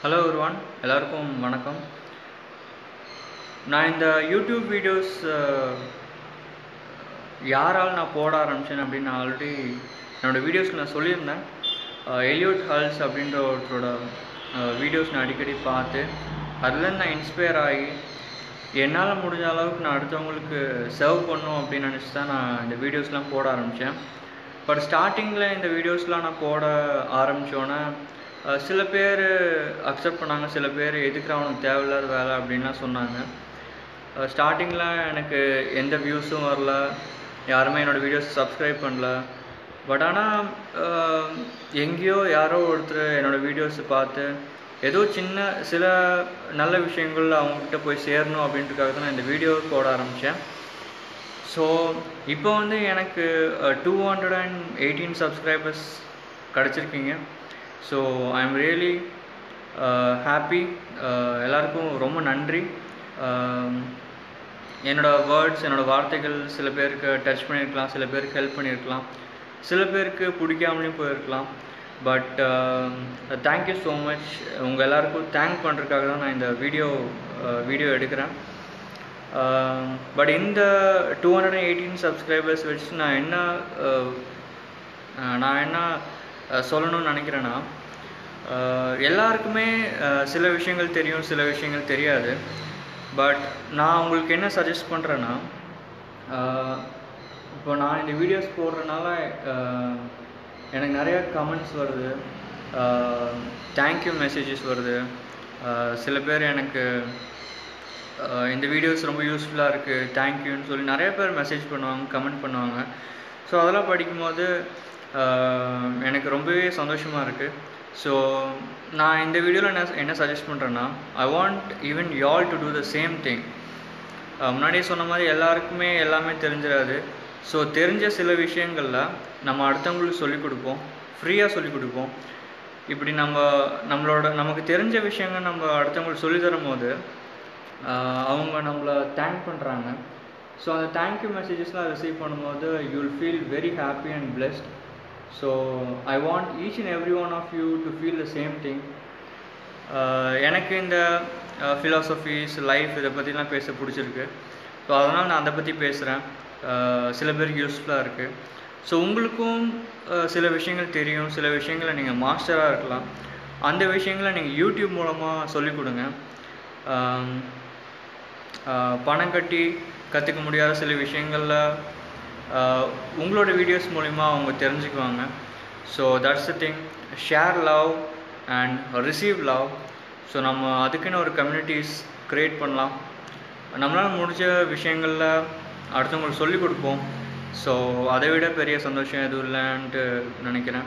hello ஒருவான் எல்லாருக்கும் வணக்கம் நான் இந்த யூடியூப் வீடியோஸ் யாரால் நான் போட ஆரம்பித்தேன் அப்படின்னு நான் ஆல்ரெடி என்னோடய வீடியோஸ் நான் சொல்லியிருந்தேன் எலியோட் ஹால்ஸ் அப்படின்ற ஒருத்தரோட வீடியோஸ் நான் அடிக்கடி பார்த்து அதுலேருந்து நான் இன்ஸ்பயர் ஆகி என்னால் முடிஞ்ச அளவுக்கு நான் அடுத்தவங்களுக்கு சர்வ் பண்ணும் அப்படின்னு நினச்சி தான் நான் இந்த வீடியோஸ்லாம் போட ஆரம்பித்தேன் பட் ஸ்டார்டிங்கில் இந்த வீடியோஸ்லாம் நான் போட ஆரம்பித்தோன்னே சில பேர் அக்செப்ட் பண்ணாங்க சில பேர் எதுக்கு அவனுக்கு தேவையில்லாத வேலை அப்படின்லாம் சொன்னாங்க ஸ்டார்டிங்கில் எனக்கு எந்த வியூஸும் வரல யாருமே என்னோடய வீடியோஸ் சப்ஸ்கிரைப் பண்ணல பட் ஆனால் எங்கேயோ யாரோ ஒருத்தர் என்னோடய வீடியோஸை பார்த்து ஏதோ சின்ன சில நல்ல விஷயங்கள் அவங்கக்கிட்ட போய் சேரணும் அப்படின்றதுக்காக தான் நான் இந்த வீடியோ போட ஆரம்பித்தேன் ஸோ இப்போ வந்து எனக்கு two hundred and eighteen subscribers கிடச்சிருக்கீங்க so I am really happy எல்லாருக்கும் ரொம்ப நன்றி என்னோடய வேர்ட்ஸ் என்னோடய வார்த்தைகள் சில பேருக்கு டச் பண்ணியிருக்கலாம் சில பேருக்கு ஹெல்ப் பண்ணியிருக்கலாம் சில பேருக்கு பிடிக்காமலையும் போயிருக்கலாம் பட் தேங்க்யூ ஸோ மச் உங்கள் எல்லாருக்கும் தேங்க் பண்ணுறதுக்காக தான் நான் இந்த வீடியோ வீடியோ எடுக்கிறேன் பட் இந்த two hundred and eighteen subscribers வச்சு நான் என்ன நான் என்ன சொல்லணும்னு நினைக்கிறேன்னா எல்லாருக்குமே சில விஷயங்கள் தெரியும் சில விஷயங்கள் தெரியாது பட் நான் உங்களுக்கு என்ன சஜஸ்ட் பண்ணுறேன்னா இப்போ நான் இந்த வீடியோஸ் போடுறதுனால எனக்கு நிறைய கமெண்ட்ஸ் வருது தேங்க்யூ மெசேஜஸ் வருது சில பேர் எனக்கு இந்த வீடியோஸ் ரொம்ப யூஸ்ஃபுல்லாக இருக்குது தேங்க்யூன்னு சொல்லி நிறைய பேர் மெசேஜ் பண்ணுவாங்க கமெண்ட் பண்ணுவாங்க ஸோ அதெல்லாம் படிக்கும்போது எனக்கு ரொம்பவே சந்தோஷமாக இருக்குது ஸோ நான் இந்த வீடியோவில் என்ன என்ன சஜஸ்ட் பண்ணுறேன்னா I want even y'all to do the same thing முன்னாடியே சொன்ன மாதிரி எல்லாருக்குமே எல்லாமே தெரிஞ்சிடாது ஸோ தெரிஞ்ச சில விஷயங்களில் நம்ம அடுத்தவங்களுக்கு சொல்லிக் கொடுப்போம் ஃப்ரீயாக சொல்லிக் கொடுப்போம் இப்படி நம்ம நம்மளோட நமக்கு தெரிஞ்ச விஷயங்கள் நம்ம அடுத்தவங்களுக்கு சொல்லி தரும் போது அவங்க நம்மளை தேங்க் பண்ணுறாங்க ஸோ அந்த தேங்க்யூ மெசேஜஸ்லாம் ரிசீவ் பண்ணும்போது you will feel very happy and blessed so I want each and every one of you to feel the same thing எனக்கு இந்த ஃபிலாசபிஸ் லைஃப் இதை பற்றிலாம் பேச பிடிச்சிருக்கு ஸோ அதனால் நான் அதை பற்றி பேசுகிறேன் சில பேருக்கு யூஸ்ஃபுல்லாக இருக்குது ஸோ உங்களுக்கும் சில விஷயங்கள் தெரியும் சில விஷயங்களை நீங்கள் மாஸ்டராக இருக்கலாம் அந்த விஷயங்களை நீங்கள் யூடியூப் மூலமாக சொல்லிக் கொடுங்க பணம் கட்டி கற்றுக்க முடியாத சில விஷயங்களில் உங்களோட வீடியோஸ் மூலிமா அவங்க தெரிஞ்சுக்குவாங்க so that's the thing share love and receive love so நம்ம அதுக்குன்னு ஒரு கம்யூனிட்டிஸ் க்ரியேட் பண்ணலாம் நம்மளால் முடிஞ்ச விஷயங்களில் அடுத்தவங்களுக்கு சொல்லிக் கொடுப்போம் ஸோ அதை விட பெரிய சந்தோஷம் எதுவும் இல்லைன்ட்டு நினைக்கிறேன்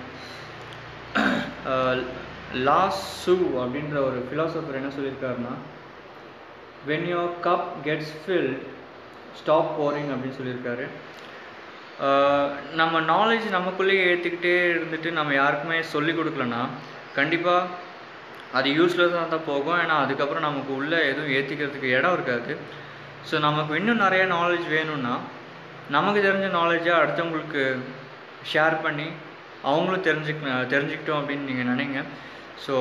லாஸ் சூ அப்படின்ற ஒரு ஃபிலாசபர் என்ன சொல்லியிருக்காருன்னா when your cup gets filled stop pouring அப்படின்னு சொல்லியிருக்காரு நம்ம நாலேஜ் நமக்குள்ளேயே ஏற்றுக்கிட்டே இருந்துட்டு நம்ம யாருக்குமே சொல்லிக் கொடுக்கலன்னா கண்டிப்பாக அது யூஸ்லெஸ்ஸாக தான் போகும் ஏன்னா அதுக்கப்புறம் நமக்கு உள்ளே எதுவும் ஏற்றிக்கிறதுக்கு இடம் இருக்காது ஸோ நமக்கு இன்னும் நிறைய நாலேஜ் வேணும்னா நமக்கு தெரிஞ்ச நாலேஜை அடுத்தவங்களுக்கு ஷேர் பண்ணி அவங்களும் தெரிஞ்சுக்க தெரிஞ்சுக்கிட்டோம் அப்படின்னு நீங்கள் நினைங்க so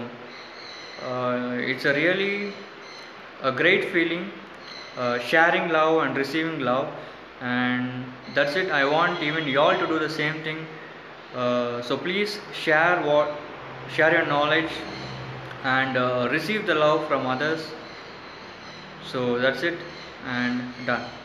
it's a really a great feeling sharing love and receiving love and that's it i want even y'all to do the same thing uh, so please share what share your knowledge and uh, receive the love from others so that's it and done